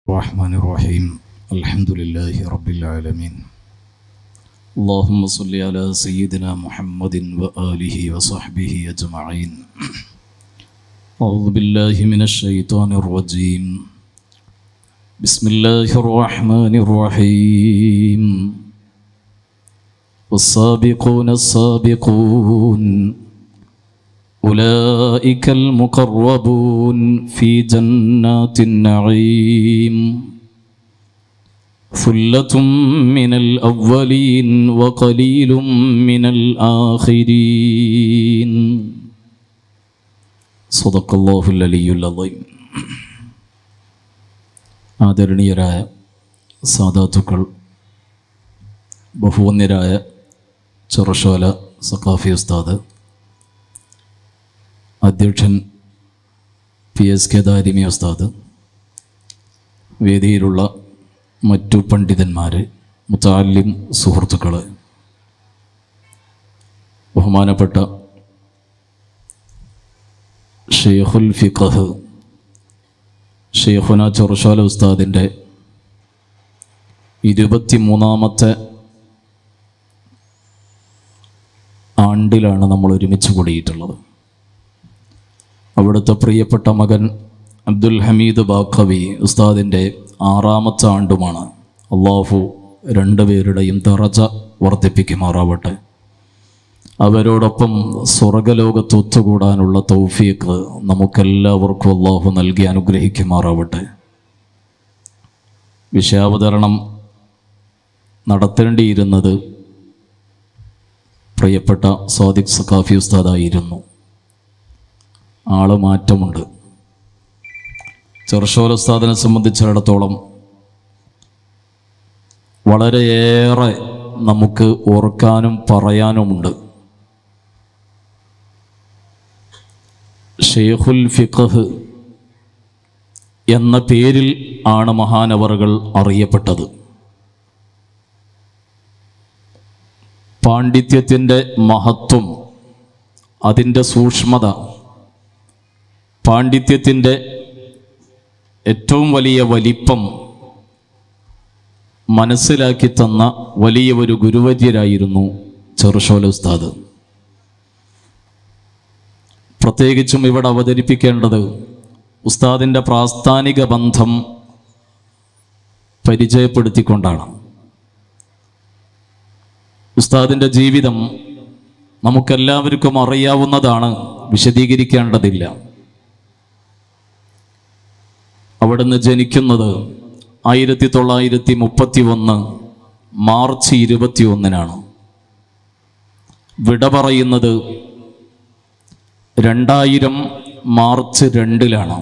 الرحمن الرحيم الحمد لله رب العالمين اللهم صل على سيدنا محمد وآله وصحبه أجمعين أعوذ بالله من الشيطان الرجيم بسم الله الرحمن الرحيم والسابقون السابقون أولئك المقربون في جنات النعيم ثلة من الأولين وقليل من الآخرين صدق الله العلي العظيم ആദരണീയരായ സാധാത്തുക്കൾ ബഹുവന്യരായ ചെറുശോല സഖാഫി ഉസ്താദ് അധ്യക്ഷൻ പി എസ് കെ ദാരിമി ഉസ്താദ് വേദിയിലുള്ള മറ്റു പണ്ഡിതന്മാർ മുത്താലിം സുഹൃത്തുക്കൾ ബഹുമാനപ്പെട്ട ഷെയ്ഖുൽ ഫിഖഹ് ഷെയ്ഖുന ചെറുശാല ഉസ്താദിൻ്റെ ഇരുപത്തി മൂന്നാമത്തെ ആണ്ടിലാണ് നമ്മൾ ഒരുമിച്ച് കൂടിയിട്ടുള്ളത് അവിടുത്തെ പ്രിയപ്പെട്ട മകൻ അബ്ദുൽ ഹമീദ് ബാഖവി ഉസ്താദിൻ്റെ ആറാമത്തെ ആണ്ടുമാണ് അള്ളാഹു രണ്ടുപേരുടെയും തറച്ച വർദ്ധിപ്പിക്കുമാറാവട്ടെ അവരോടൊപ്പം സ്വർഗലോകത്ത് ഒത്തുകൂടാനുള്ള തൗഫീക്ക് നമുക്കെല്ലാവർക്കും അള്ളാഹു നൽകി അനുഗ്രഹിക്കുമാറാവട്ടെ വിഷയാവതരണം നടത്തേണ്ടിയിരുന്നത് പ്രിയപ്പെട്ട സ്വാദിഖ് സഖാഫി ഉസ്താദായിരുന്നു ആള് മാറ്റമുണ്ട് ചെറുശോല ഉസ്താദിനെ സംബന്ധിച്ചിടത്തോളം വളരെയേറെ നമുക്ക് ഓർക്കാനും പറയാനുമുണ്ട് ഷെയ്ഖുൽ ഫിഖഹ് എന്ന പേരിൽ ആണ് മഹാനവറുകൾ അറിയപ്പെട്ടത് പാണ്ഡിത്യത്തിൻ്റെ മഹത്വം അതിൻ്റെ സൂക്ഷ്മത പാണ്ഡിത്യത്തിൻ്റെ ഏറ്റവും വലിയ വലിപ്പം മനസ്സിലാക്കി തന്ന വലിയ ഒരു ഗുരുവര്യരായിരുന്നു ചെറുശോല ഉസ്താദ് പ്രത്യേകിച്ചും ഇവിടെ അവതരിപ്പിക്കേണ്ടത് ഉസ്താദിൻ്റെ പ്രാസ്ഥാനിക ബന്ധം പരിചയപ്പെടുത്തിക്കൊണ്ടാണ് ഉസ്താദിൻ്റെ ജീവിതം നമുക്കെല്ലാവർക്കും അറിയാവുന്നതാണ് വിശദീകരിക്കേണ്ടതില്ല അവിടുന്ന് ജനിക്കുന്നത് ആയിരത്തി തൊള്ളായിരത്തി മുപ്പത്തി ഒന്ന് മാർച്ച് ഇരുപത്തി ഒന്നിനാണ് വിട പറയുന്നത് രണ്ടായിരം മാർച്ച് രണ്ടിലാണ്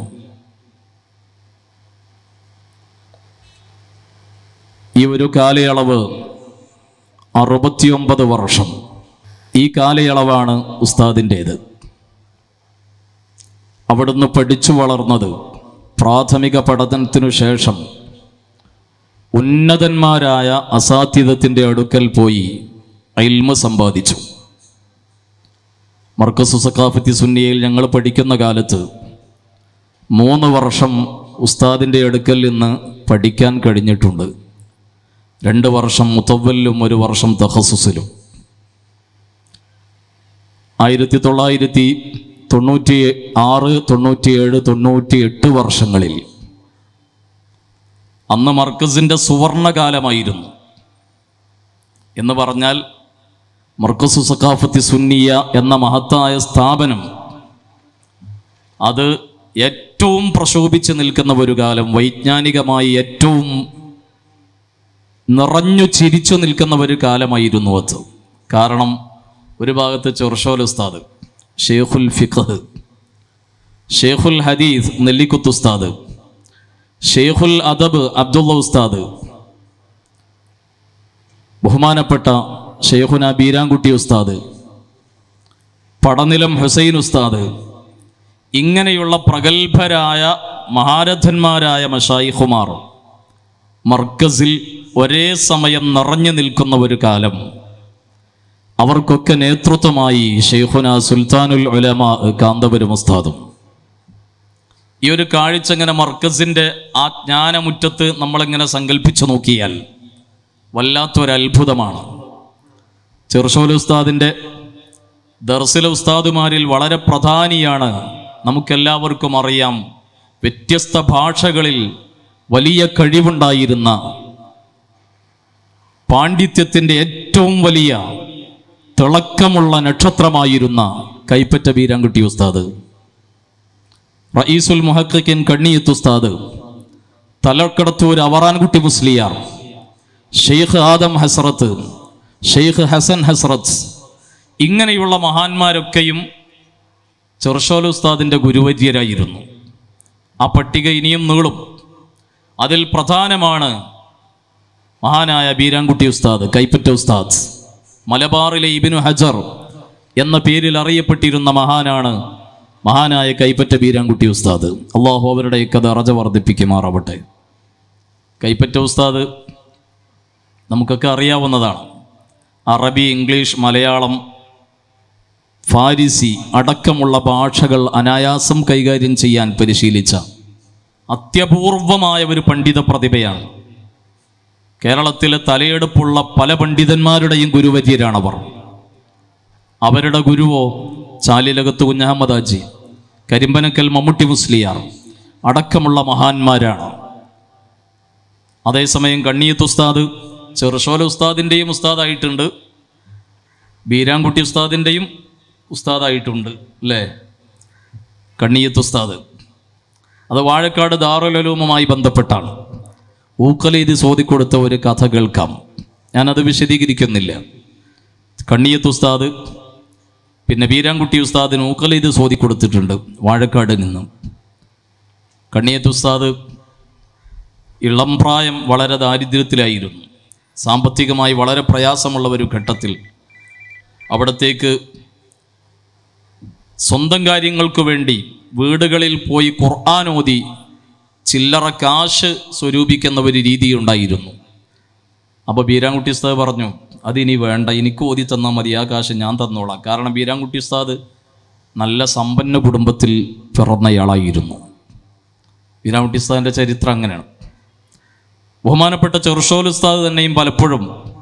ഈ ഒരു കാലയളവ് അറുപത്തിയൊമ്പത് വർഷം ഈ കാലയളവാണ് ഉസ്താദിൻ്റേത് അവിടുന്ന് പഠിച്ചു വളർന്നത് പ്രാഥമിക പഠനത്തിനു ശേഷം ഉന്നതന്മാരായ അസാധ്യതത്തിൻ്റെ അടുക്കൽ പോയി അയിൽമ സമ്പാദിച്ചു മർക്കസു സക്കാഫത്തി സുന്നിയയിൽ ഞങ്ങൾ പഠിക്കുന്ന കാലത്ത് മൂന്ന് വർഷം ഉസ്താദിൻ്റെ അടുക്കൽ നിന്ന് പഠിക്കാൻ കഴിഞ്ഞിട്ടുണ്ട് രണ്ട് വർഷം മുത്തവല്ലും ഒരു വർഷം തഹസുസിലും ആയിരത്തി തൊള്ളായിരത്തി തൊണ്ണൂറ്റി ആറ് തൊണ്ണൂറ്റിയേഴ് തൊണ്ണൂറ്റി എട്ട് വർഷങ്ങളിൽ അന്ന് മർക്കസിൻ്റെ സുവർണകാലമായിരുന്നു എന്ന് പറഞ്ഞാൽ മർക്കസു സഖാഫത്തി സുന്നിയ എന്ന മഹത്തായ സ്ഥാപനം അത് ഏറ്റവും പ്രശോഭിച്ച് നിൽക്കുന്ന ഒരു കാലം വൈജ്ഞാനികമായി ഏറ്റവും നിറഞ്ഞു ചിരിച്ചു നിൽക്കുന്ന ഒരു കാലമായിരുന്നു അത് കാരണം ഒരു ഭാഗത്ത് ചെറുഷോൽ ഉസ്താദ് ഷെയ്ഖുൽ ഫിഖ് ഷെയ്ഖുൽ ഹദീസ് നെല്ലിക്കുത്ത് ഉസ്താദ് ഷെയ്ഖുൽ അദബ് അബ്ദുള്ള ഉസ്താദ് ബഹുമാനപ്പെട്ട ഷെയ്ഖുന ബീരാൻകുട്ടി ഉസ്താദ് പടനിലം ഹുസൈൻ ഉസ്താദ് ഇങ്ങനെയുള്ള പ്രഗത്ഭരായ മഹാരഥന്മാരായ മഷായിഖുമാർ മർക്കസിൽ ഒരേ സമയം നിറഞ്ഞു നിൽക്കുന്ന ഒരു കാലം അവർക്കൊക്കെ നേതൃത്വമായി ഷെയ്ഖുന സുൽത്താനുൽ ഉലമ കാന്തപുരം ഉസ്താദും ഈ ഒരു കാഴ്ച ഇങ്ങനെ മർക്കസിൻ്റെ ആ ജ്ഞാനമുറ്റത്ത് നമ്മളിങ്ങനെ സങ്കല്പിച്ചു നോക്കിയാൽ വല്ലാത്തൊരു അത്ഭുതമാണ് ചെറുഷോൽ ഉസ്താദിൻ്റെ ദർസില ഉസ്താദുമാരിൽ വളരെ പ്രധാനിയാണ് നമുക്കെല്ലാവർക്കും അറിയാം വ്യത്യസ്ത ഭാഷകളിൽ വലിയ കഴിവുണ്ടായിരുന്ന പാണ്ഡിത്യത്തിൻ്റെ ഏറ്റവും വലിയ തിളക്കമുള്ള നക്ഷത്രമായിരുന്ന കൈപ്പറ്റ ബീരാൻകുട്ടി ഉസ്താദ് റയീസുൽ മുഹക്കിൻ കണ്ണിയത്ത് ഉസ്താദ് തലക്കടത്തൂർ അവറാൻകുട്ടി മുസ്ലിയാർ ഷെയ്ഖ് ആദം ഹസ്രത്ത് ഷെയ്ഖ് ഹസൻ ഹസ്രത്ത് ഇങ്ങനെയുള്ള മഹാന്മാരൊക്കെയും ചെറുഷോൽ ഉസ്താദിൻ്റെ ഗുരുവര്യരായിരുന്നു ആ പട്ടിക ഇനിയും നീളും അതിൽ പ്രധാനമാണ് മഹാനായ ബീരാൻകുട്ടി ഉസ്താദ് കൈപ്പറ്റ ഉസ്താദ് മലബാറിലെ ഇബിനു ഹജർ എന്ന പേരിൽ അറിയപ്പെട്ടിരുന്ന മഹാനാണ് മഹാനായ കൈപ്പറ്റ ബീരാൻകുട്ടി ഉസ്താദ് അള്ളാഹു അവരുടെയൊക്കെ ദറജ വർദ്ധിപ്പിക്കുമാറാവട്ടെ കൈപ്പറ്റ ഉസ്താദ് നമുക്കൊക്കെ അറിയാവുന്നതാണ് അറബി ഇംഗ്ലീഷ് മലയാളം ഫാരിസി അടക്കമുള്ള ഭാഷകൾ അനായാസം കൈകാര്യം ചെയ്യാൻ പരിശീലിച്ച അത്യപൂർവമായ ഒരു പണ്ഡിത പ്രതിഭയാണ് കേരളത്തിലെ തലയെടുപ്പുള്ള പല പണ്ഡിതന്മാരുടെയും ഗുരുവര്യരാണവർ അവരുടെ ഗുരുവോ ചാലിലകത്ത് കുഞ്ഞഹമ്മദാജി കരിമ്പനക്കൽ മമ്മൂട്ടി മുസ്ലിയാർ അടക്കമുള്ള മഹാന്മാരാണ് അതേസമയം കണ്ണിയത്ത് ഉസ്താദ് ചെറുഷോല ഉസ്താദിൻ്റെയും ഉസ്താദായിട്ടുണ്ട് ബീരാൻകുട്ടി ഉസ്താദിൻ്റെയും ഉസ്താദായിട്ടുണ്ട് അല്ലേ കണ്ണിയത്ത് ഉസ്താദ് അത് വാഴക്കാട് ദാറുലൂമുമായി ബന്ധപ്പെട്ടാണ് ഊക്കലീത് സോതിക്കൊടുത്ത ഒരു കഥ കേൾക്കാം ഞാനത് വിശദീകരിക്കുന്നില്ല കണ്ണിയത്ത് ഉസ്താദ് പിന്നെ ബീരാൻകുട്ടി ഉസ്താദിന് ഊക്കലീത് സോതിക്കൊടുത്തിട്ടുണ്ട് വാഴക്കാട് നിന്നും കണ്ണിയത്ത് ഉസ്താദ് ഇളം പ്രായം വളരെ ദാരിദ്ര്യത്തിലായിരുന്നു സാമ്പത്തികമായി വളരെ പ്രയാസമുള്ള ഒരു ഘട്ടത്തിൽ അവിടത്തേക്ക് സ്വന്തം കാര്യങ്ങൾക്ക് വേണ്ടി വീടുകളിൽ പോയി ഖുർആൻ ഓതി ചില്ലറ കാശ് സ്വരൂപിക്കുന്ന ഒരു രീതി ഉണ്ടായിരുന്നു അപ്പോൾ ബീരാൻകുട്ടി ഉസ്താദ് പറഞ്ഞു അതിനി വേണ്ട എനിക്ക് ഓതി തന്നാൽ മതി ആ കാശ് ഞാൻ തന്നോളാം കാരണം ബീരാൻകുട്ടി ഉസ്താദ് നല്ല സമ്പന്ന കുടുംബത്തിൽ പിറന്നയാളായിരുന്നു ബീരാൻകുട്ടി ഉസ്താദിൻ്റെ ചരിത്രം അങ്ങനെയാണ് ബഹുമാനപ്പെട്ട ചെറുഷോൽ ഉസ്താദ് തന്നെയും പലപ്പോഴും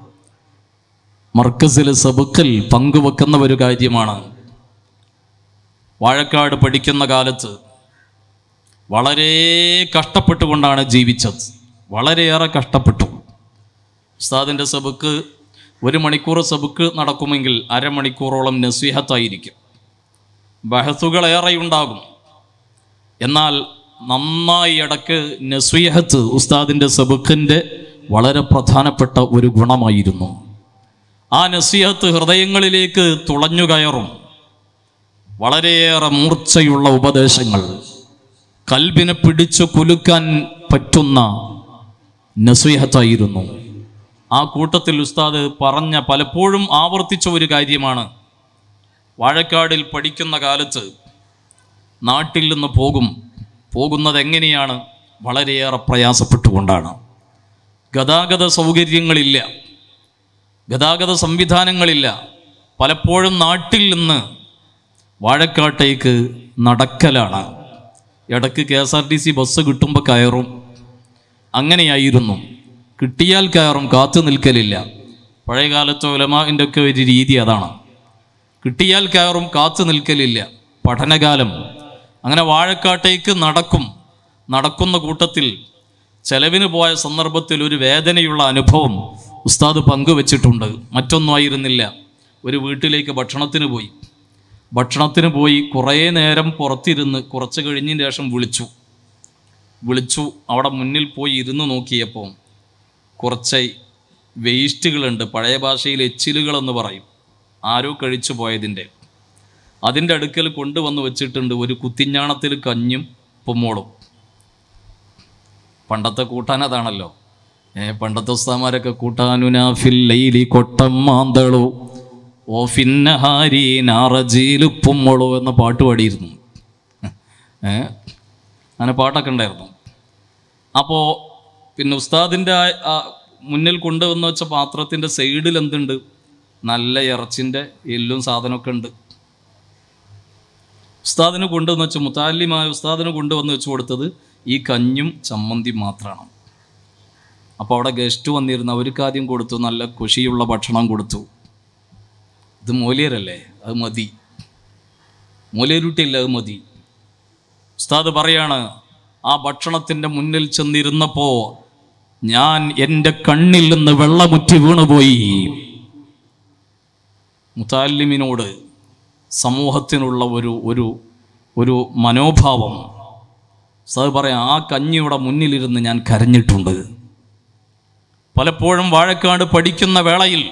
മർക്കസിൽ സബുക്കൽ പങ്കുവെക്കുന്ന ഒരു കാര്യമാണ് വാഴക്കാട് പഠിക്കുന്ന കാലത്ത് വളരെ കഷ്ടപ്പെട്ടുകൊണ്ടാണ് ജീവിച്ചത് വളരെയേറെ കഷ്ടപ്പെട്ടു ഉസ്താദിൻ്റെ സബുക്ക് ഒരു മണിക്കൂർ സബുക്ക് നടക്കുമെങ്കിൽ അരമണിക്കൂറോളം നസീഹത്തായിരിക്കും ബഹസുകൾ ഏറെയുണ്ടാകും എന്നാൽ നന്നായി ഇടക്ക് നസീഹത്ത് ഉസ്താദിൻ്റെ സബുക്കിൻ്റെ വളരെ പ്രധാനപ്പെട്ട ഒരു ഗുണമായിരുന്നു ആ നസീഹത്ത് ഹൃദയങ്ങളിലേക്ക് തുളഞ്ഞു കയറും വളരെയേറെ മൂർച്ചയുള്ള ഉപദേശങ്ങൾ കൽബിനെ പിടിച്ചു കുലുക്കാൻ പറ്റുന്ന നസീഹത്തായിരുന്നു ആ കൂട്ടത്തിൽ ഉസ്താദ് പറഞ്ഞ പലപ്പോഴും ആവർത്തിച്ച ഒരു കാര്യമാണ് വാഴക്കാടിൽ പഠിക്കുന്ന കാലത്ത് നാട്ടിൽ നിന്ന് പോകും പോകുന്നത് എങ്ങനെയാണ് വളരെയേറെ പ്രയാസപ്പെട്ടുകൊണ്ടാണ് ഗതാഗത സൗകര്യങ്ങളില്ല ഗതാഗത സംവിധാനങ്ങളില്ല പലപ്പോഴും നാട്ടിൽ നിന്ന് വാഴക്കാട്ടേക്ക് നടക്കലാണ് ഇടയ്ക്ക് K S R T C bus കിട്ടുമ്പോൾ കയറും അങ്ങനെയായിരുന്നു കിട്ടിയാൽ കയറും കാത്തു നിൽക്കലില്ല പഴയ കാലത്തെ ഉലമാവിൻ്റെ ഒക്കെ ഒരു രീതി അതാണ് കിട്ടിയാൽ കയറും കാത്തു നിൽക്കലില്ല പഠനകാലം അങ്ങനെ വാഴക്കാട്ടേക്ക് നടക്കും നടക്കുന്ന കൂട്ടത്തിൽ ചെലവിന് പോയ സന്ദർഭത്തിൽ ഒരു വേദനയുള്ള അനുഭവം ഉസ്താദ് പങ്കുവച്ചിട്ടുണ്ട് മറ്റൊന്നും ആയിരുന്നില്ല ഒരു വീട്ടിലേക്ക് ഭക്ഷണത്തിന് പോയി ഭക്ഷണത്തിന് പോയി കുറേ നേരം പുറത്തിരുന്ന് കുറച്ച് കഴിഞ്ഞതിന് ശേഷം വിളിച്ചു വിളിച്ചു അവിടെ മുന്നിൽ പോയി ഇരുന്ന് നോക്കിയപ്പോൾ കുറച്ച് വേസ്റ്റുകളുണ്ട് പഴയ ഭാഷയിൽ എച്ചിലുകളെന്ന് പറയും ആരോ കഴിച്ചു പോയതിൻ്റെ അതിൻ്റെ അടുക്കൽ കൊണ്ടുവന്ന് വെച്ചിട്ടുണ്ട് ഒരു കുത്തിഞ്ഞാണത്തിൽ കഞ്ഞും പൊമ്മോളും പണ്ടത്തെ കൂട്ടാൻ അതാണല്ലോ ഏ പണ്ടത്തെ ഉസ്താമാരൊക്കെ കൂട്ടാനുനാഫിൽ ലൈലി കൊട്ടം മാന്തളു ഓ ഫിന്നഹാരി നാറജീലുപ്പുമ്മളോ എന്ന പാട്ട് പാടിയിരുന്നു ഏ അങ്ങനെ പാട്ടൊക്കെ ഉണ്ടായിരുന്നു അപ്പോൾ പിന്നെ ഉസ്താദിൻ്റെ ആ- ആ മുന്നിൽ കൊണ്ടുവന്ന് വെച്ച പാത്രത്തിൻ്റെ സൈഡിൽ എന്തുണ്ട് നല്ല ഇറച്ചിൻ്റെ എല്ലും സാധനമൊക്കെ ഉണ്ട് ഉസ്താദിന് കൊണ്ടുവന്ന് വെച്ച് മുത്താലിമായ ഉസ്താദിന് കൊണ്ടുവന്ന് വെച്ച് കൊടുത്തത് ഈ കഞ്ഞും ചമ്മന്തിയും മാത്രമാണ് അപ്പോൾ അവിടെ ഗസ്റ്റ് വന്നിരുന്ന അവർക്ക് ആദ്യം കൊടുത്തു നല്ല കുഷിയുള്ള ഭക്ഷണം കൊടുത്തു ഇത് മൂലിയരല്ലേ അത് മതി മൂലിയരുട്ടില്ല അത് മതി ഉസ്താദ് പറയാണ് ആ ഭക്ഷണത്തിൻ്റെ മുന്നിൽ ചെന്നിരുന്നപ്പോൾ ഞാൻ എൻ്റെ കണ്ണിൽ നിന്ന് വെള്ളമുറ്റി വീണുപോയി മുത്താലിമിനോട് സമൂഹത്തിനുള്ള ഒരു ഒരു ഒരു മനോഭാവം ഉസ്താദ് പറയാം ആ കഞ്ഞിയുടെ മുന്നിലിരുന്ന് ഞാൻ കരഞ്ഞിട്ടുണ്ട് പലപ്പോഴും വാഴക്കാട് പഠിക്കുന്ന വേളയിൽ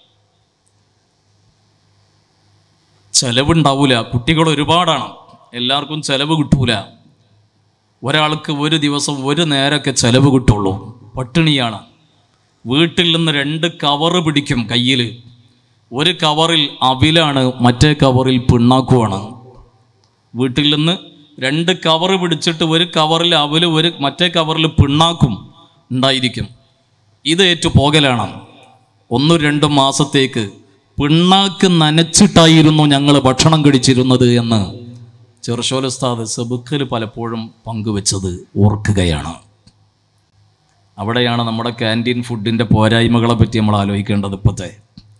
ചെലവുണ്ടാവൂല കുട്ടികൾ ഒരുപാടാണ് എല്ലാവർക്കും ചെലവ് കിട്ടൂല ഒരാൾക്ക് ഒരു ദിവസം ഒരു നേരമൊക്കെ ചെലവ് കിട്ടുള്ളൂ പട്ടിണിയാണ് വീട്ടിൽ നിന്ന് രണ്ട് കവറ് പിടിക്കും കയ്യിൽ ഒരു കവറിൽ അവിലാണ് മറ്റേ കവറിൽ പിണ്ണാക്കുമാണ് വീട്ടിൽ നിന്ന് രണ്ട് കവറ് പിടിച്ചിട്ട് ഒരു കവറിൽ അവല് ഒരു മറ്റേ കവറിൽ പിണ്ണാക്കും ഉണ്ടായിരിക്കും ഇത് ഏറ്റു പോകലാണ് ഒന്നും രണ്ടും മാസത്തേക്ക് പിണ്ണാക്ക് നനച്ചിട്ടായിരുന്നു ഞങ്ങൾ ഭക്ഷണം കഴിച്ചിരുന്നത് എന്ന് ചെറുശോലസ്താദ് സെബുക്കിൽ പലപ്പോഴും പങ്കുവെച്ചത് ഓർക്കുകയാണ് അവിടെയാണ് നമ്മുടെ ക്യാൻറ്റീൻ ഫുഡിൻ്റെ പോരായ്മകളെ പറ്റി നമ്മൾ ആലോചിക്കേണ്ടത് ഇപ്പോഴത്തെ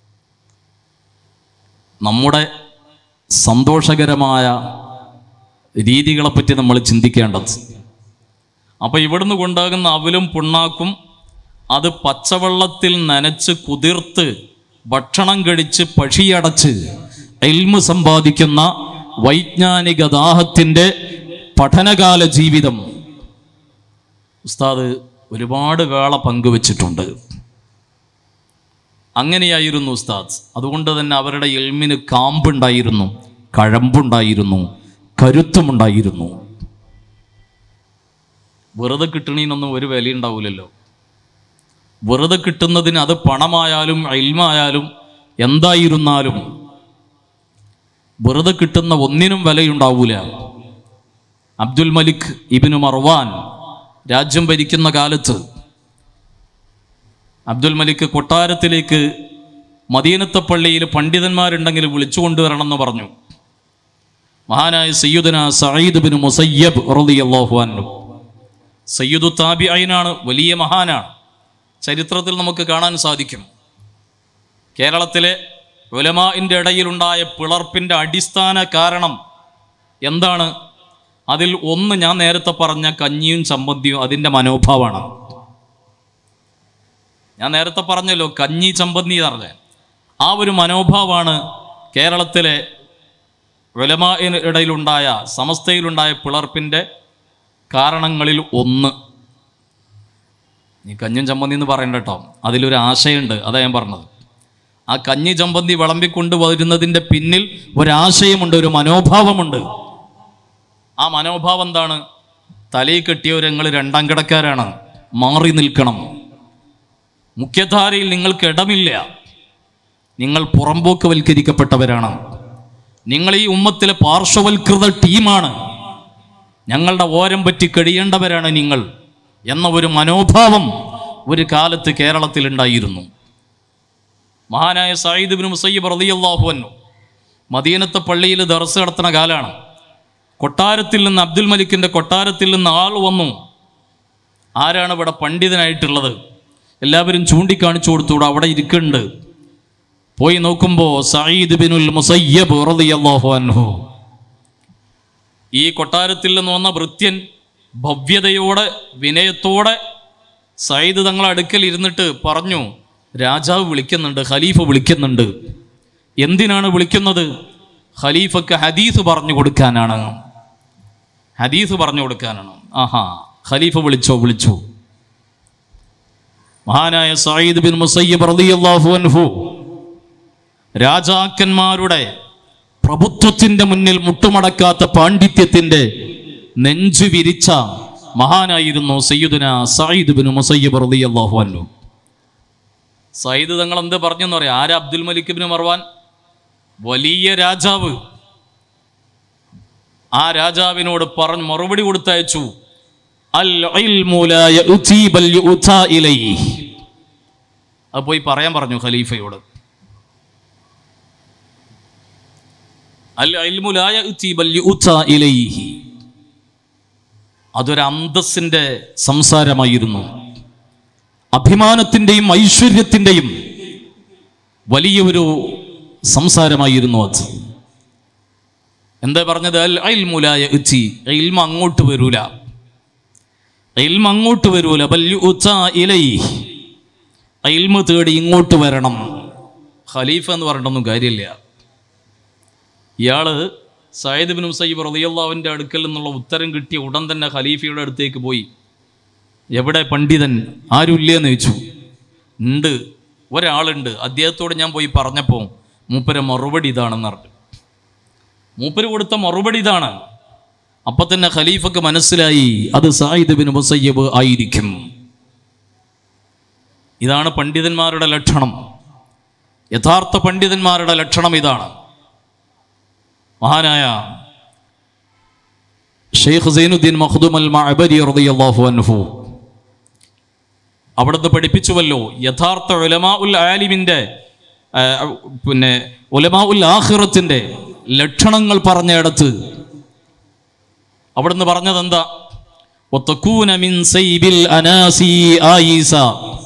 നമ്മുടെ സന്തോഷകരമായ രീതികളെപ്പറ്റി നമ്മൾ ചിന്തിക്കേണ്ടത് അപ്പോൾ ഇവിടുന്ന് കൊണ്ടാകുന്ന അവലും പുണ്ണാക്കും അത് പച്ചവെള്ളത്തിൽ നനച്ച് കുതിർത്ത് ഭക്ഷണം കഴിച്ച് പഷിയടച്ച് എൽമ് സമ്പാദിക്കുന്ന വൈജ്ഞാനിക ദാഹത്തിൻ്റെ പഠനകാല ജീവിതം ഉസ്താദ് ഒരുപാട് വേള പങ്കുവച്ചിട്ടുണ്ട് അങ്ങനെയായിരുന്നു ഉസ്താദ് അതുകൊണ്ട് തന്നെ അവരുടെ എൽമിന് കാമ്പുണ്ടായിരുന്നു കഴമ്പുണ്ടായിരുന്നു കരുത്തുമുണ്ടായിരുന്നു വെറുതെ കിട്ടണീനൊന്നും ഒരു വില ഉണ്ടാവില്ലല്ലോ വെറുതെ കിട്ടുന്നതിന് അത് പണമായാലും അയിൽമായാലും എന്തായിരുന്നാലും വെറുതെ കിട്ടുന്ന ഒന്നിനും വിലയുണ്ടാവൂല അബ്ദുൽ മലിക് ഇബിനു മർവാൻ രാജ്യം ഭരിക്കുന്ന കാലത്ത് അബ്ദുൽ മലിക് കൊട്ടാരത്തിലേക്ക് മദീനത്തെ പള്ളിയിൽ പണ്ഡിതന്മാരുണ്ടെങ്കിൽ വിളിച്ചു കൊണ്ടുവരണമെന്ന് പറഞ്ഞു മഹാനായ സയ്യുദന സയ്യിദ് ബിൻ മുസയ്യബ് റളിയല്ലാഹു അൻഹു സയ്യിദു താബി ഐനാണ് വലിയ മഹാനാണ് ചരിത്രത്തിൽ നമുക്ക് കാണാൻ സാധിക്കും കേരളത്തിലെ ഉലമാഇൻ്റെ ഇടയിലുണ്ടായ പിളർപ്പിൻ്റെ അടിസ്ഥാന കാരണം എന്താണ് അതിൽ ഒന്ന് ഞാൻ നേരത്തെ പറഞ്ഞ കഞ്ഞിയും ചമ്മന്തിയും അതിൻ്റെ മനോഭാവമാണ് ഞാൻ നേരത്തെ പറഞ്ഞല്ലോ കഞ്ഞി ചമ്പന്തി എന്ന് പറഞ്ഞ ആ ഒരു മനോഭാവമാണ് കേരളത്തിലെ ഉലമാഇന് ഇടയിലുണ്ടായ സമസ്തയിലുണ്ടായ പിളർപ്പിൻ്റെ കാരണങ്ങളിൽ ഒന്ന് നീ കഞ്ഞും ചമ്മന്തി എന്ന് പറയണ്ട കേട്ടോ അതിലൊരു ആശയമുണ്ട് അതാ ഞാൻ പറഞ്ഞത് ആ കഞ്ഞി ചമ്പന്തി വിളമ്പിക്കൊണ്ട് വരുന്നതിൻ്റെ പിന്നിൽ ഒരാശയമുണ്ട് ഒരു മനോഭാവമുണ്ട് ആ മനോഭാവം എന്താണ് തലയിൽ കെട്ടിയവരങ്ങൾ രണ്ടാം കിടക്കാരാണ് മാറി നിൽക്കണം മുഖ്യധാരയിൽ നിങ്ങൾക്ക് ഇടമില്ല നിങ്ങൾ പുറമ്പോക്കുവൽക്കരിക്കപ്പെട്ടവരാണ് നിങ്ങൾ ഈ ഉമ്മത്തിലെ പാർശ്വവൽകൃത ടീമാണ് ഞങ്ങളുടെ ഓരം പറ്റി കഴിയേണ്ടവരാണ് നിങ്ങൾ എന്ന ഒരു മനോഭാവം ഒരു കാലത്ത് കേരളത്തിൽ ഉണ്ടായിരുന്നു മഹാനായ സായിദ് ബിൻ മുസയ്യബ് റളിയല്ലാഹു അൻഹു മദീനത്തെ പള്ളിയിൽ ദർസ് നടത്തുന്ന കാലാണ് കൊട്ടാരത്തിൽ നിന്ന് അബ്ദുൽ മലിക്കിൻ്റെ കൊട്ടാരത്തിൽ നിന്ന് ആൾ വന്നു ആരാണ് ഇവിടെ പണ്ഡിതനായിട്ടുള്ളത് എല്ലാവരും ചൂണ്ടിക്കാണിച്ചു കൊടുത്തുകൂടെ അവിടെ ഇരിക്കുന്നുണ്ട് പോയി നോക്കുമ്പോൾ സയ്യിദ് ബിനുൽ മുസയ്യബ് റളിയല്ലാഹു അൻഹു ഈ കൊട്ടാരത്തിൽ നിന്ന് വന്ന ഭൃത്യൻ ഭവ്യതയോടെ വിനയത്തോടെ സയ്യിദ് തങ്ങളെ അടുക്കൽ ഇരുന്നിട്ട് പറഞ്ഞു രാജാവ് വിളിക്കുന്നുണ്ട് ഖലീഫ വിളിക്കുന്നുണ്ട് എന്തിനാണ് വിളിക്കുന്നത് ഖലീഫക്ക് ഹദീസ് പറഞ്ഞു കൊടുക്കാനാണ് ഹദീസ് പറഞ്ഞു കൊടുക്കാനാണ് ആഹാ ഖലീഫ വിളിച്ചോ വിളിച്ചു മഹാനായ സയ്യിദ് ബിൻ മുസയ്യബ് റളിയല്ലാഹു അൻഹു രാജാക്കന്മാരുടെ പ്രഭുത്വത്തിന്റെ മുന്നിൽ മുട്ടുമടക്കാത്ത പാണ്ഡിത്യത്തിന്റെ നെഞ്ചു വിരിച്ച മഹാനായിരുന്നു സയ്യിദുന സയ്യിദ് ബിൻ മുസയ്യബ് റളിയല്ലാഹു അൻഹു സയ്യിദ് തങ്ങൾ എന്ത് പറഞ്ഞെന്ന് പറയാം ആരാ അബ്ദുൽ മലിക് ബിൻ മർവാൻ വലിയ രാജാവ് ആ രാജാവിനോട് പറഞ്ഞ് മറുപടി കൊടുത്തയച്ചു അൽ ഇൽമു ലാ യഅ്തി ബൽ യുഅ്താ ഇലൈഹി അത് പോയി പറയാൻ പറഞ്ഞു ഖലീഫയോട് അൽ ഇൽമു ലാ യഅ്തി ബൽ യുഅ്ത ഇലൈഹി അതൊരു അന്തസ്സിൻ്റെ സംസാരമായിരുന്നു അഭിമാനത്തിൻ്റെയും ഐശ്വര്യത്തിൻ്റെയും വലിയൊരു സംസാരമായിരുന്നു അത് എന്താ പറഞ്ഞത് അൽ ഇൽമുലായ ഇച്ചി ഇൽമ അങ്ങോട്ട് വരൂല ഇൽമ അങ്ങോട്ട് വരൂല ബൽ യുഅ്ത ഇലൈഹി ഇൽമ തേടി ഇങ്ങോട്ട് വരണം ഖലീഫ എന്ന് പറഞ്ഞിട്ടൊന്നും കാര്യമില്ല ഇയാള് സയ്യിദ് ബിൻ മുസയ്യിബ് റളിയല്ലാഹുവിൻ്റെ അടുക്കൽ നിന്നുള്ള ഉത്തരം കിട്ടിയ ഉടൻ തന്നെ ഖലീഫയുടെ അടുത്തേക്ക് പോയി എവിടെ പണ്ഡിതൻ ആരുമില്ലേന്ന് ചോദിച്ചു ഉണ്ട് ഒരാളുണ്ട് അദ്ദേഹത്തോട് ഞാൻ പോയി പറഞ്ഞപ്പോൾ മൂപ്പര മറുപടി ഇതാണെന്ന് പറഞ്ഞു മൂപ്പര് കൊടുത്ത മറുപടി ഇതാണ് അപ്പം തന്നെ ഖലീഫക്ക് മനസ്സിലായി അത് സായിദ് ബിൻ മുസയ്യബ് ആയിരിക്കും ഇതാണ് പണ്ഡിതന്മാരുടെ ലക്ഷണം യഥാർത്ഥ പണ്ഡിതന്മാരുടെ ലക്ഷണം ഇതാണ് മഹാനായ ഷെയ്ഖ് സൈനുദ്ദീൻ മഖ്ദൂം അൽ മഅബരി റളിയല്ലാഹു അൻഹു അവിടുന്ന് പഠിപ്പിച്ചുവല്ലോ യഥാർത്ഥ ഉലമാ ഉൽ ആലിമിൻ്റെ ആ, പിന്നെ ഉലമാ ഉൽ ആഖിറത്തിൻ്റെ ലക്ഷണങ്ങൾ പറഞ്ഞയിടത്ത് അവിടുന്ന് പറഞ്ഞത് എന്താ وتكون من سيب الأناسي آيسا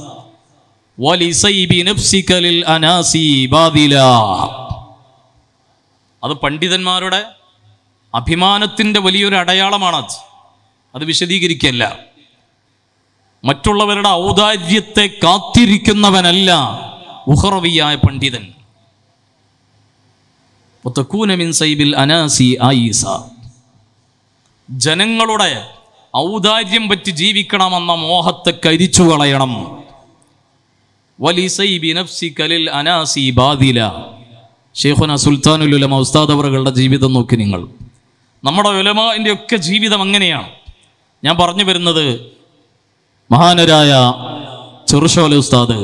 ولسيب نفسك للأناسي باذلا അത് പണ്ഡിതന്മാരുടെ അഭിമാനത്തിൻ്റെ വലിയൊരു അടയാളമാണത് അത് വിശദീകരിക്കല്ല മറ്റുള്ളവരുടെ ഔദാര്യത്തെ കാത്തിരിക്കുന്നവനല്ല ഉഹറവിയായ പണ്ഡിതൻ وتكون من سيب الأناسي آيسا ജനങ്ങളുടെ ഔദാര്യം പറ്റി ജീവിക്കണമെന്ന മോഹത്തെ കരിച്ചു കളയണം വലിസൈബി നഫ്സിക ലിൽ അനാസി ബാദില ഷെയ്ഖുന സുൽത്താനുൽ ഉലമ ഉസ്താദ് അവറുകളുടെ ജീവിതം നോക്കി നിങ്ങൾ നമ്മുടെ ഉലമാൻ്റെ ഒക്കെ ജീവിതം അങ്ങനെയാണ് ഞാൻ പറഞ്ഞു വരുന്നത് മഹാനരായ ചെറുഷോല ഉസ്താദ്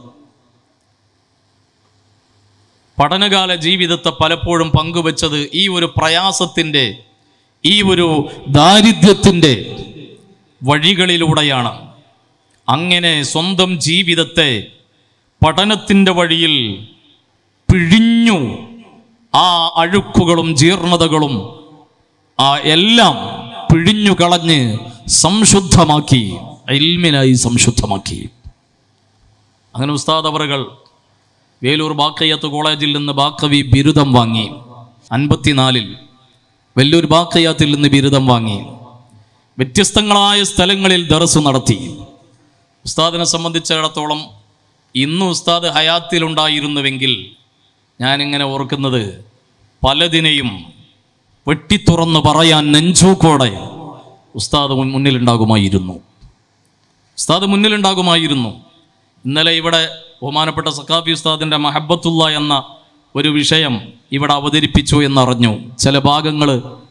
പഠനകാല ജീവിതത്തെ പലപ്പോഴും പങ്കുവച്ചത് ഈ ഒരു പ്രയാസത്തിൻ്റെ ഈ ഒരു ദാരിദ്ര്യത്തിൻ്റെ വഴികളിലൂടെയാണ് അങ്ങനെ സ്വന്തം ജീവിതത്തെ പഠനത്തിൻ്റെ വഴിയിൽ പിഴിഞ്ഞു ആ അഴുക്കുകളും ജീർണതകളും ആ എല്ലാം പിഴിഞ്ഞു കളഞ്ഞ് സംശുദ്ധമാക്കി ഇൽമിനായി സംശുദ്ധമാക്കി അങ്ങനെ ഉസ്താദ് അവറുകൾ വേലൂർ ബാക്കയ്യത്ത് കോളേജിൽ നിന്ന് ബാക്കവി ബിരുദം വാങ്ങി അൻപത്തിനാലിൽ വെല്ലൂർ ബാക്കയ്യാത്തിൽ നിന്ന് ബിരുദം വാങ്ങി വ്യത്യസ്തങ്ങളായ സ്ഥലങ്ങളിൽ ദറസ് നടത്തി ഉസ്താദിനെ സംബന്ധിച്ചിടത്തോളം ഇന്ന് ഉസ്താദ് ഹയാത്തിലുണ്ടായിരുന്നുവെങ്കിൽ ഞാനിങ്ങനെ ഓർക്കുന്നത് പലതിനെയും വെട്ടിത്തുറന്ന് പറയാൻ നെഞ്ചൂക്കോടെ ഉസ്താദ് മുൻ- മുന്നിലുണ്ടാകുമായിരുന്നു ഉസ്താദ് മുന്നിലുണ്ടാകുമായിരുന്നു ഇന്നലെ ഇവിടെ ബഹുമാനപ്പെട്ട സക്കാഫി ഉസ്താദിൻ്റെ മഹബത്തുള്ള എന്ന ഒരു വിഷയം ഇവിടെ അവതരിപ്പിച്ചു എന്നറിഞ്ഞു ചില ഭാഗങ്ങൾ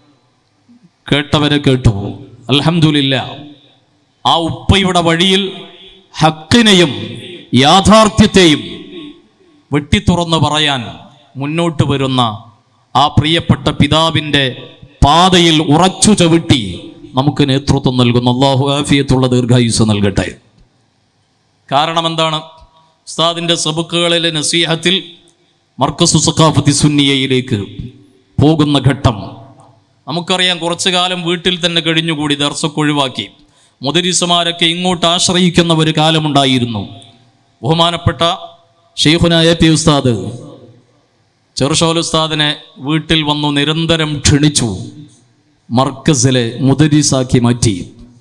കേട്ടവരെ കേട്ടു അൽഹംദുലില്ല ആ ഉപ്പയുടെ വഴിയിൽ ഹക്കിനെയും യാഥാർത്ഥ്യത്തെയും വെട്ടിത്തുറന്ന് പറയാൻ മുന്നോട്ട് വരുന്ന ആ പ്രിയപ്പെട്ട പിതാവിൻ്റെ പാതയിൽ ഉറച്ചു ചവിട്ടി നമുക്ക് നേതൃത്വം നൽകുന്ന അള്ളാഹു ആഫിയത്തുള്ള ദീർഘായുസ് നൽകട്ടെ കാരണം എന്താണ് ഉസ്താദിൻ്റെ സബുക്കുകളിലെ നസീഹത്തിൽ മർക്കസു സഖാഫത്തി സുന്നിയയിലേക്ക് പോകുന്ന ഘട്ടം നമുക്കറിയാം കുറച്ചു കാലം വീട്ടിൽ തന്നെ കഴിഞ്ഞുകൂടി ദർശക്ക് ഒഴിവാക്കി മുദരിസുമാരൊക്കെ ഇങ്ങോട്ട് ആശ്രയിക്കുന്ന ഒരു കാലമുണ്ടായിരുന്നു ബഹുമാനപ്പെട്ട ഷെയ്ഖുന എ പി ഉസ്താദ് ചെറുഷോൽ ഉസ്താദിനെ വീട്ടിൽ വന്നു നിരന്തരം ക്ഷണിച്ചു മർക്കസിലെ മുദരിസാക്കി മാറ്റി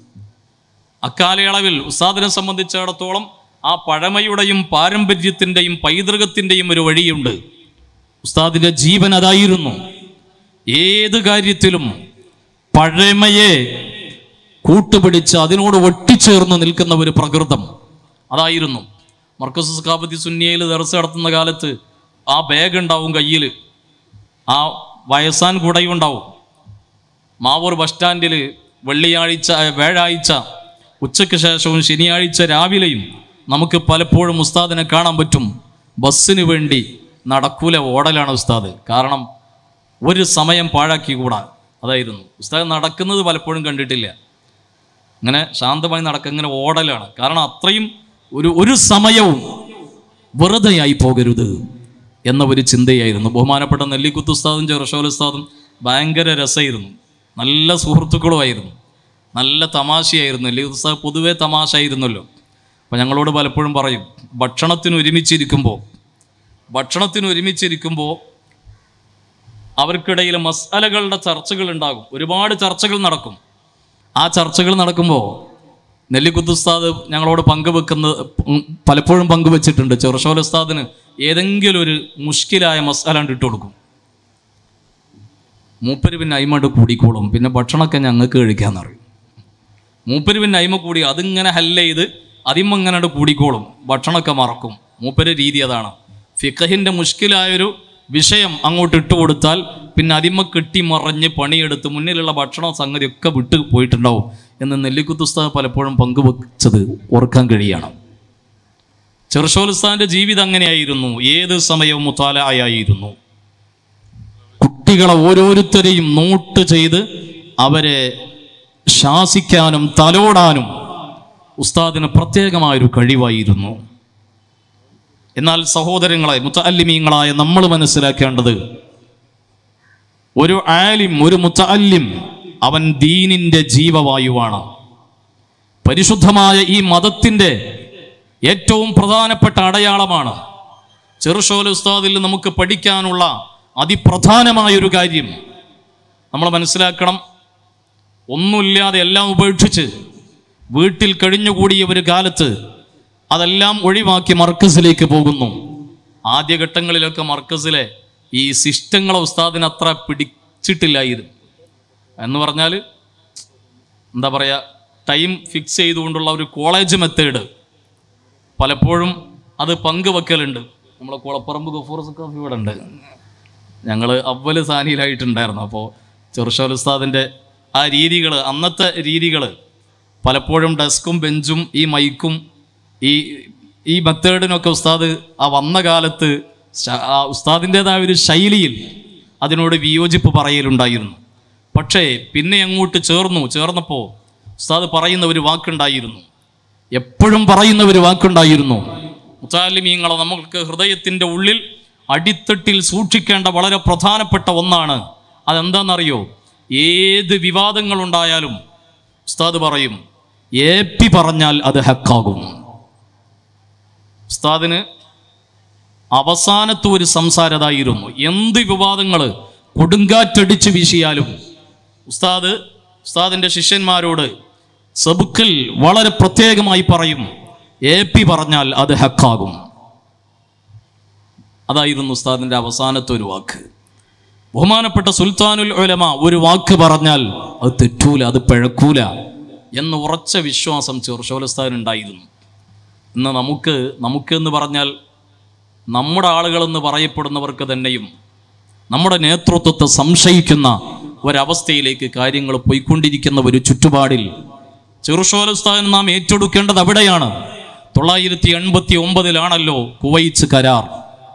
അക്കാലയളവിൽ ഉസ്താദിനെ സംബന്ധിച്ചിടത്തോളം ആ പഴമയുടെയും പാരമ്പര്യത്തിൻ്റെയും പൈതൃകത്തിൻ്റെയും ഒരു വഴിയുണ്ട് ഉസ്താദിൻ്റെ ജീവൻ അതായിരുന്നു ഏത് കാര്യത്തിലും പഴമയെ കൂട്ടുപിടിച്ച് അതിനോട് ഒട്ടിച്ചേർന്ന് നിൽക്കുന്ന ഒരു പ്രകൃതം അതായിരുന്നു മർക്കസ് സ്കാപത്തി സുന്നിയയിൽ ദർസ് നടത്തുന്ന കാലത്ത് ആ ബാഗ് ഉണ്ടാവും കയ്യിൽ ആ വയസ്സാൻ കുടയും ഉണ്ടാവും മാവൂർ ബസ് സ്റ്റാൻഡിൽ വെള്ളിയാഴ്ച ഏ, വ്യാഴാഴ്ച ഉച്ചയ്ക്ക് ശേഷവും ശനിയാഴ്ച രാവിലെയും നമുക്ക് പലപ്പോഴും ഉസ്താദിനെ കാണാൻ പറ്റും ബസ്സിന് വേണ്ടി നടക്കൂല ഓടലാണ് ഉസ്താദ് കാരണം ഒരു സമയം പാഴാക്കി കൂടാ അതായിരുന്നു ഉസ്താദ് നടക്കുന്നത് പലപ്പോഴും കണ്ടിട്ടില്ല ഇങ്ങനെ ശാന്തമായി നടക്കുക ഇങ്ങനെ ഓടലാണ് കാരണം അത്രയും ഒരു ഒരു സമയവും വെറുതെയായി പോകരുത് എന്ന ഒരു ചിന്തയായിരുന്നു ബഹുമാനപ്പെട്ട നെല്ലിക്കുത്ത് ഉസ്താദും ചെറുഷോൽ ഉസ്താദും ഭയങ്കര രസമായിരുന്നു നല്ല സുഹൃത്തുക്കളുമായിരുന്നു നല്ല തമാശയായിരുന്നു നെല്ലിക്കുത്ത് ഉസ്താദ് പൊതുവേ തമാശ ആയിരുന്നല്ലോ അപ്പം ഞങ്ങളോട് പലപ്പോഴും പറയും ഭക്ഷണത്തിന് ഒരുമിച്ചിരിക്കുമ്പോൾ ഭക്ഷണത്തിന് ഒരുമിച്ചിരിക്കുമ്പോൾ അവർക്കിടയിൽ മസാലകളുടെ ചർച്ചകൾ ഉണ്ടാകും ഒരുപാട് ചർച്ചകൾ നടക്കും ആ ചർച്ചകൾ നടക്കുമ്പോൾ നെല്ലിക്കുത്ത് ഉസ്താദ് ഞങ്ങളോട് പങ്കുവെക്കുന്ന ഉം, പലപ്പോഴും പങ്കുവെച്ചിട്ടുണ്ട് ചെറുഷോൽ ഉസ്താദിന് ഏതെങ്കിലും ഒരു മുഷ്കിലായ മസാല കണ്ട് ഇട്ട് കൊടുക്കും മൂപ്പര് പിന്നെ അയിമണ്ട് കൂടിക്കോളും പിന്നെ ഭക്ഷണമൊക്കെ ഞങ്ങൾക്ക് കഴിക്കാന്ന് പറയും മൂപ്പര് പിന്നെ അയിമ കൂടി അതിങ്ങനെ ഹല്ല ചെയ്ത് അതിമങ്ങനെ കൂടിക്കോളും ഭക്ഷണമൊക്കെ മറക്കും മൂപ്പര് രീതി അതാണ് ഫിഖഹിൻ്റെ മുഷ്കിലായൊരു വിഷയം അങ്ങോട്ട് ഇട്ട് കൊടുത്താൽ പിന്നെ അതിമ കെട്ടി മറഞ്ഞ് പണിയെടുത്ത് മുന്നിലുള്ള ഭക്ഷണ സംഗതിയൊക്കെ വിട്ട് പോയിട്ടുണ്ടാവും എന്ന് നെല്ലിക്കുത്തുസ്താദ് പലപ്പോഴും പങ്കുവെച്ചത് ഓർക്കാൻ കഴിയണം ചെറുഷോലുസ്താന്റെ ജീവിതം അങ്ങനെയായിരുന്നു ഏത് സമയവും മുത്താലായിരുന്നു കുട്ടികളെ ഓരോരുത്തരെയും നോട്ട് ചെയ്ത് അവരെ ശാസിക്കാനും തലോടാനും ഉസ്താദിന് പ്രത്യേകമായൊരു കഴിവായിരുന്നു എന്നാൽ സഹോദരങ്ങളെ മുത്തല്ലിമീങ്ങളായ നമ്മൾ മനസ്സിലാക്കേണ്ടത് ഒരു ആലിം ഒരു മുത്തല്ലിം അവൻ ദീനിന്റെ ജീവവായുവാണ് പരിശുദ്ധമായ ഈ മതത്തിൻ്റെ ഏറ്റവും പ്രധാനപ്പെട്ട അടയാളമാണ് ചെറുഷോൽ ഉസ്താദിൽ നമുക്ക് പഠിക്കാനുള്ള അതിപ്രധാനമായൊരു കാര്യം നമ്മൾ മനസ്സിലാക്കണം ഒന്നുമില്ലാതെ എല്ലാം ഉപേക്ഷിച്ച് വീട്ടിൽ കഴിഞ്ഞുകൂടിയ ഒരു കാലത്ത് അതെല്ലാം ഒഴിവാക്കി മർക്കസിലേക്ക് പോകുന്നു ആദ്യഘട്ടങ്ങളിലൊക്കെ മർക്കസിലെ ഈ സിസ്റ്റങ്ങളെ ഉസ്താദിന് അത്ര പിടിച്ചിട്ടില്ലായിരുന്നു എന്ന് പറഞ്ഞാൽ എന്താ പറയുക ടൈം ഫിക്സ് ചെയ്തുകൊണ്ടുള്ള ഒരു കോളേജ് മെത്തേഡ് പലപ്പോഴും അത് പങ്കുവെക്കലുണ്ട് നമ്മളെ കുളപ്പറമ്പ് ഗഫൂർ സക്കാഫി ഇവിടെ ഉണ്ട് ഞങ്ങൾ അവല് സാനിയിലായിട്ടുണ്ടായിരുന്നു അപ്പോൾ ചെറുഷോൽ ഉസ്താദിൻ്റെ ആ രീതികൾ അന്നത്തെ രീതികൾ പലപ്പോഴും ഡെസ്കും ബെഞ്ചും ഈ മൈക്കും ഈ ഈ മെത്തേഡിനൊക്കെ ഉസ്താദ് ആ വന്ന കാലത്ത് ശ- ആ ഉസ്താദിൻ്റെതായ ഒരു ശൈലിയിൽ അതിനോട് വിയോജിപ്പ് പറയലുണ്ടായിരുന്നു പക്ഷേ പിന്നെ അങ്ങോട്ട് ചേർന്നു ചേർന്നപ്പോൾ ഉസ്താദ് പറയുന്ന ഒരു വാക്കുണ്ടായിരുന്നു എപ്പോഴും പറയുന്ന ഒരു വാക്കുണ്ടായിരുന്നു മുത്താലിമീങ്ങളെ നമ്മൾക്ക് ഹൃദയത്തിൻ്റെ ഉള്ളിൽ അടിത്തട്ടിൽ സൂക്ഷിക്കേണ്ട വളരെ പ്രധാനപ്പെട്ട ഒന്നാണ് അതെന്താണെന്നറിയോ ഏത് വിവാദങ്ങളുണ്ടായാലും ഉസ്താദ് പറയും എ പി പറഞ്ഞാൽ അത് ഹക്കാകും ഉസ്താദിന് അവസാനത്തെ ഒരു സംസാരതായിരുന്നു എന്ത് വിവാദങ്ങൾ കൊടുങ്കാറ്റടിച്ച് വീശിയാലും ഉസ്താദ് ഉസ്താദിൻ്റെ ശിഷ്യന്മാരോട് സബുക്കിൽ വളരെ പ്രത്യേകമായി പറയും എ പി പറഞ്ഞാൽ അത് ഹക്കാകും അതായിരുന്നു ഉസ്താദിൻ്റെ അവസാനത്തെ ഒരു വാക്ക് ബഹുമാനപ്പെട്ട സുൽത്താനുൽ ഉലമ ഒരു വാക്ക് പറഞ്ഞാൽ അത് തെറ്റൂല അത് പിഴക്കൂല എന്ന് ഉറച്ച വിശ്വാസം ചെറുശോലസ്ഥാനുണ്ടായിരുന്നു ഇന്ന് നമുക്ക് നമുക്ക് എന്ന് പറഞ്ഞാൽ നമ്മുടെ ആളുകളെന്ന് പറയപ്പെടുന്നവർക്ക് തന്നെയും നമ്മുടെ നേതൃത്വത്തെ സംശയിക്കുന്ന ഒരവസ്ഥയിലേക്ക് കാര്യങ്ങൾ പോയിക്കൊണ്ടിരിക്കുന്ന ഒരു ചുറ്റുപാടിൽ ചെറുഷോലസ്ഥാൻ നാം ഏറ്റെടുക്കേണ്ടത് അവിടെയാണ് തൊള്ളായിരത്തി എൺപത്തി ഒമ്പതിലാണല്ലോ കുവൈച്ച് കരാർ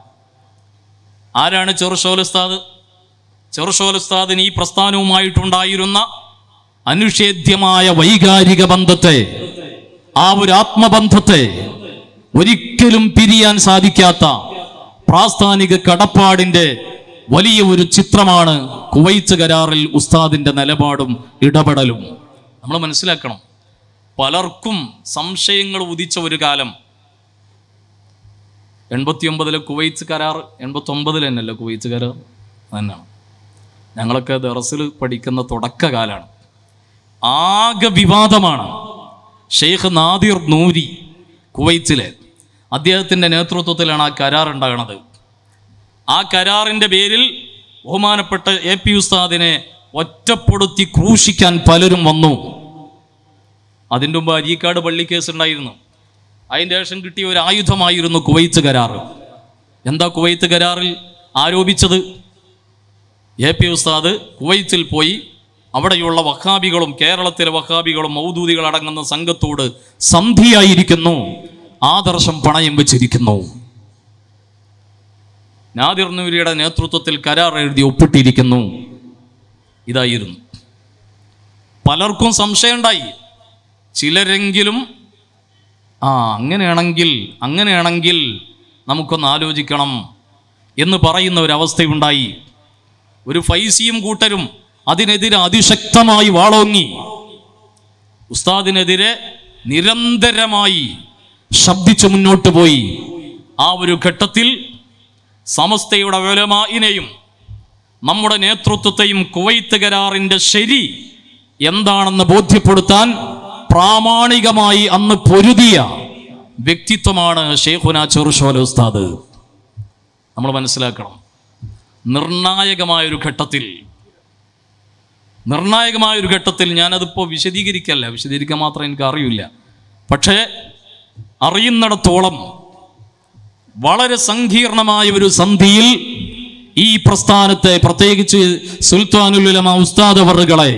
ആരാണ് ചെറുഷോലസ്താദ് ചെറുഷോലസ്താദിന് ഈ പ്രസ്ഥാനവുമായിട്ടുണ്ടായിരുന്ന അനുഷേദ്യമായ വൈകാരിക ബന്ധത്തെ ആ ഒരു ആത്മബന്ധത്തെ ഒരിക്കലും പിരിയാൻ സാധിക്കാത്ത പ്രാസ്ഥാനിക കടപ്പാടിന്റെ വലിയ ഒരു ചിത്രമാണ് കുവൈത്ത് കരാറിൽ ഉസ്താദിന്റെ നിലപാടും ഇടപെടലും നമ്മൾ മനസ്സിലാക്കണം പലർക്കും സംശയങ്ങൾ ഉദിച്ച ഒരു കാലം എൺപത്തി ഒമ്പതിലെ കുവൈത്ത് കരാർ എൺപത്തി ഒമ്പതിൽ തന്നെയല്ലേ കുവൈത്ത് കരാർ തന്നെയാണ് ഞങ്ങളൊക്കെ ദറസിൽ പഠിക്കുന്ന തുടക്കകാലാണ് ആകെ വിവാദമാണ് ഷെയ്ഖ് നാദിർ നൂരി കുവൈത്തിലെ അദ്ദേഹത്തിൻ്റെ നേതൃത്വത്തിലാണ് ആ കരാർ ഉണ്ടാകുന്നത് ആ കരാറിൻ്റെ പേരിൽ ബഹുമാനപ്പെട്ട എ പി ഉസ്താദിനെ ഒറ്റപ്പെടുത്തി ക്രൂശിക്കാൻ പലരും വന്നു അതിൻ്റെ മുമ്പ് അരീക്കാട് പള്ളി കേസ് ഉണ്ടായിരുന്നു അതിൻ്റെ ശേഷം കിട്ടിയ ഒരു ആയുധമായിരുന്നു കുവൈത്ത് കരാർ എന്താ കുവൈത്ത് കരാറിൽ ആരോപിച്ചത് എ പി ഉസ്താദ് കുവൈത്തിൽ പോയി അവിടെയുള്ള വഹാബികളും കേരളത്തിലെ വഹാബികളും മൗദൂദികൾ അടങ്ങുന്ന സംഘത്തോട് സന്ധിയായിരിക്കുന്നു ആദർശം പണയം വെച്ചിരിക്കുന്നു നാദിർ നൂരിയുടെ നേതൃത്വത്തിൽ കരാർ എഴുതി ഒപ്പിട്ടിരിക്കുന്നു ഇതായിരുന്നു പലർക്കും സംശയമുണ്ടായി ചിലരെങ്കിലും ആ അങ്ങനെയാണെങ്കിൽ അങ്ങനെയാണെങ്കിൽ നമുക്കൊന്ന് ആലോചിക്കണം എന്ന് പറയുന്ന ഒരവസ്ഥയുണ്ടായി ഒരു ഫൈസിയും കൂട്ടരും അതിനെതിരെ അതിശക്തമായി വാളോങ്ങി ഉസ്താദിനെതിരെ നിരന്തരമായി ശബ്ദിച്ചു മുന്നോട്ട് പോയി ആ ഒരു ഘട്ടത്തിൽ സമസ്തയുടെ ഉലമായിനെയും നമ്മുടെ നേതൃത്വത്തെയും കുവൈത്ത് കരാറിന്റെ ശരി എന്താണെന്ന് ബോധ്യപ്പെടുത്താൻ പ്രാമാണികമായി അന്ന് പൊരുതിയ വ്യക്തിത്വമാണ് ഷെയ്ഖുന ചെറുഷോല ഉസ്താദ് നമ്മൾ മനസ്സിലാക്കണം നിർണായകമായ ഒരു ഘട്ടത്തിൽ നിർണായകമായ ഒരു ഘട്ടത്തിൽ ഞാനതിപ്പോൾ വിശദീകരിക്കല്ല വിശദീകരിക്കാൻ മാത്രം എനിക്ക് അറിയില്ല പക്ഷേ അറിയുന്നിടത്തോളം വളരെ സങ്കീർണമായ ഒരു സന്ധിയിൽ ഈ പ്രസ്ഥാനത്തെ പ്രത്യേകിച്ച് സുൽത്താനുലുലമ ഉസ്താദ് അവറുകളെ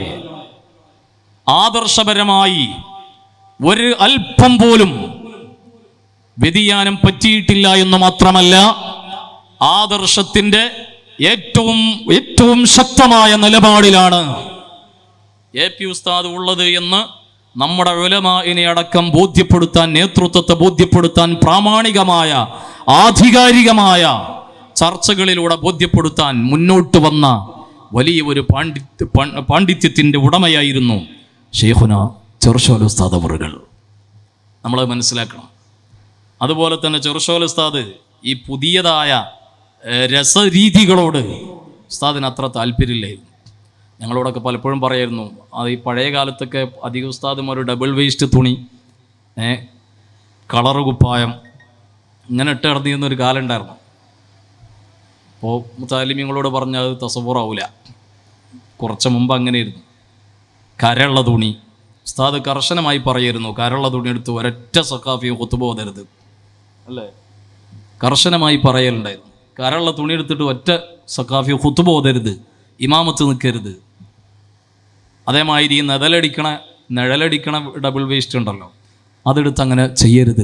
ആദർശപരമായി ഒരു അല്പം പോലും വ്യതിയാനം പറ്റിയിട്ടില്ല എന്ന് മാത്രമല്ല ആദർശത്തിന്റെ ഏറ്റവും ഏറ്റവും ശക്തമായ നിലപാടിലാണ് എ പി ഉസ്താദ് ഉള്ളത് എന്ന് നമ്മുടെ ഉലമാഇനെ അടക്കം ബോധ്യപ്പെടുത്താൻ നേതൃത്വത്തെ ബോധ്യപ്പെടുത്താൻ പ്രാമാണികമായ ആധികാരികമായ ചർച്ചകളിലൂടെ ബോധ്യപ്പെടുത്താൻ മുന്നോട്ട് വന്ന വലിയ ഒരു പാണ്ഡിത്യ പാ- പാണ്ഡിത്യത്തിന്റെ ഉടമയായിരുന്നു ഷെയ്ഖുന ചെറുശോല ഉസ്താദ് അവറുകൾ നമ്മൾ മനസ്സിലാക്കണം അതുപോലെ തന്നെ ചെറുശോല ഉസ്താദ് ഈ പുതിയതായ ഏഹ്, രസരീതികളോട് ഉസ്താദിന് അത്ര താല്പര്യമില്ലായിരുന്നു ഞങ്ങളോടൊക്കെ പലപ്പോഴും പറയായിരുന്നു അത് ഈ പഴയ കാലത്തൊക്കെ അധിക ഉസ്താദുമാർ ഡബിൾ വേസ്റ്റ് തുണി ഏ കളറ് കുപ്പായം ഇങ്ങനെ ഇട്ട് നടന്നിരുന്ന ഒരു കാലം ഉണ്ടായിരുന്നു അപ്പോൾ മുത്താലിമ്യങ്ങളോട് പറഞ്ഞാൽ അത് തസവൂറാവൂല കുറച്ച് മുമ്പ് അങ്ങനെയായിരുന്നു കരള്ള തുണി ഉസ്താദ് കർശനമായി പറയായിരുന്നു കരള്ള തുണി എടുത്ത് ഒരൊറ്റ സക്കാഫിയും കൊത്തുപോകരുത് അല്ലേ കർശനമായി പറയലുണ്ടായിരുന്നു കരള്ള തുണി എടുത്തിട്ട് ഒറ്റ സക്കാഫിയോ കുത്തുപോകരുത് ഇമാമത്ത് നിൽക്കരുത് അതേമാതിരി ഈ നിഴലടിക്കണ നിഴലടിക്കണ ഡബിൾ വേസ്റ്റ് ഉണ്ടല്ലോ അതെടുത്ത് അങ്ങനെ ചെയ്യരുത്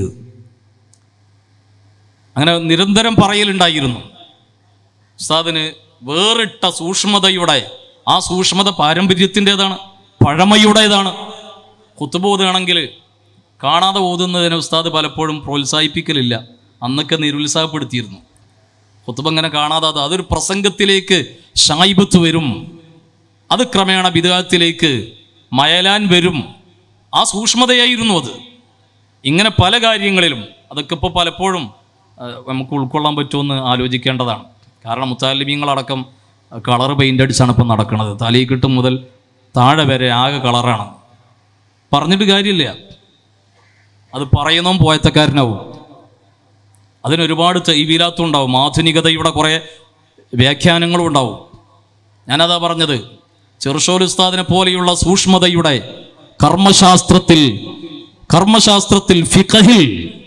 അങ്ങനെ നിരന്തരം പറയലുണ്ടായിരുന്നു ഉസ്താദിന് വേറിട്ട സൂക്ഷ്മതയുടെ ആ സൂക്ഷ്മത പാരമ്പര്യത്തിൻ്റെതാണ് പഴമയുടേതാണ് കുത്തുബോധമാണെങ്കിൽ കാണാതെ ഓതുന്നതിനെ ഉസ്താദ് പലപ്പോഴും പ്രോത്സാഹിപ്പിക്കലില്ല അന്നൊക്കെ നിരുത്സാഹപ്പെടുത്തിയിരുന്നു കുത്തുബ അങ്ങനെ കാണാതെ അത് അതൊരു പ്രസംഗത്തിലേക്ക് ഷായിബത്ത് വരും അത് ക്രമേണ വിദഗത്തിലേക്ക് മയലാൻ വരും ആ സൂക്ഷ്മതയായിരുന്നു അത് ഇങ്ങനെ പല കാര്യങ്ങളിലും അതൊക്കെ ഇപ്പോൾ പലപ്പോഴും ആ, നമുക്ക് ഉൾക്കൊള്ളാൻ പറ്റുമെന്ന് ആലോചിക്കേണ്ടതാണ് കാരണം മുത്താലിമീങ്ങളടക്കം കളർ പെയിൻ്റ് അടിച്ചാണ് ഇപ്പം നടക്കുന്നത് തലയിക്കിട്ട് മുതൽ താഴെ വരെ ആകെ കളറാണ് പറഞ്ഞിട്ട് കാര്യമില്ല അത് പറയുന്നതും പോയത്തക്കാരനാവും അതിനൊരുപാട് തൈവീലാത്തും ഉണ്ടാവും ആധുനികതയുടെ കുറേ വ്യാഖ്യാനങ്ങളും ഉണ്ടാവും ഞാനതാ പറഞ്ഞത് ചെറുഷോൽ ഉസ്താദിനെ പോലെയുള്ള സൂക്ഷ്മതയുടെ കർമ്മശാസ്ത്രത്തിൽ കർമ്മശാസ്ത്രത്തിൽ ഫിഖഹിൽ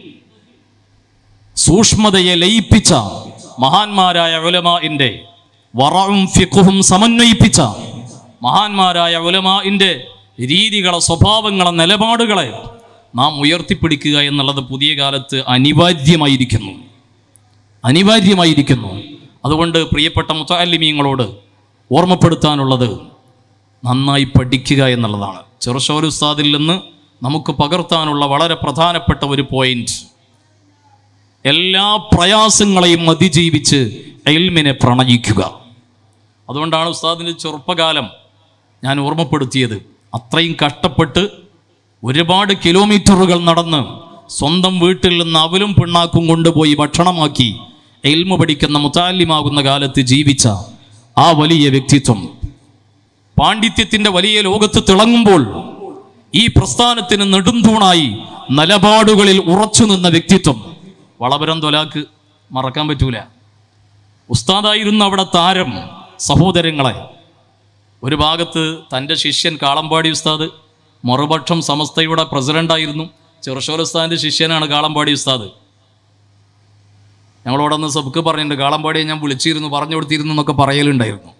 സൂക്ഷ്മതയെ ലയിപ്പിച്ച മഹാന്മാരായ ഉലമാഇന്റെ വറവും ഫിഖും സമന്വയിപ്പിച്ച മഹാന്മാരായ ഉലമാഇന്റെ രീതികളെ സ്വഭാവങ്ങളെ നിലപാടുകളെ നാം ഉയർത്തിപ്പിടിക്കുക എന്നുള്ളത് പുതിയ കാലത്ത് അനിവാര്യമായിരിക്കുന്നു അനിവാര്യമായിരിക്കുന്നു അതുകൊണ്ട് പ്രിയപ്പെട്ട മുത്താലിമീങ്ങളോട് ഓർമ്മപ്പെടുത്താനുള്ളത് നന്നായി പഠിക്കുക എന്നുള്ളതാണ് ചെറുശോൽ ഉസ്താദിൽ നിന്ന് നമുക്ക് പകർത്താനുള്ള വളരെ പ്രധാനപ്പെട്ട ഒരു പോയിന്റ് എല്ലാ പ്രയാസങ്ങളെയും അതിജീവിച്ച് എൽമിനെ പ്രണയിക്കുക അതുകൊണ്ടാണ് ഉസ്താദിൻ്റെ ചെറുപ്പകാലം ഞാൻ ഓർമ്മപ്പെടുത്തിയത് അത്രയും കഷ്ടപ്പെട്ട് ഒരുപാട് കിലോമീറ്ററുകൾ നടന്ന് സ്വന്തം വീട്ടിൽ നിന്ന് അവലും പിണ്ണാക്കും കൊണ്ടുപോയി ഭക്ഷണമാക്കി എൽമ പഠിക്കുന്ന മുത്താലിമാകുന്ന കാലത്ത് ജീവിച്ച ആ വലിയ വ്യക്തിത്വം പാണ്ഡിത്യത്തിന്റെ വലിയ ലോകത്ത് തിളങ്ങുമ്പോൾ ഈ പ്രസ്ഥാനത്തിന് നെടുന്തൂണായി നിലപാടുകളിൽ ഉറച്ചു നിന്ന വ്യക്തിത്വം വളപരം തൊലാക്ക് മറക്കാൻ പറ്റൂല ഉസ്താദായിരുന്നു അവിടെ താരം സഹോദരങ്ങളെ ഒരു ഭാഗത്ത് തൻ്റെ ശിഷ്യൻ കാളമ്പാടി ഉസ്താദ് മറുപക്ഷം സമസ്തയുടെ പ്രസിഡന്റായിരുന്നു ചെറുശോർ ഉസ്താദിൻ്റെ ശിഷ്യനാണ് കാളമ്പാടി ഉസ്താദ് ഞങ്ങളോട് അന്ന് സബുക്ക് പറഞ്ഞിട്ടുണ്ട് കാളമ്പാടിയെ ഞാൻ വിളിച്ചിരുന്നു പറഞ്ഞു കൊടുത്തിരുന്നു എന്നൊക്കെ പറയലുണ്ടായിരുന്നു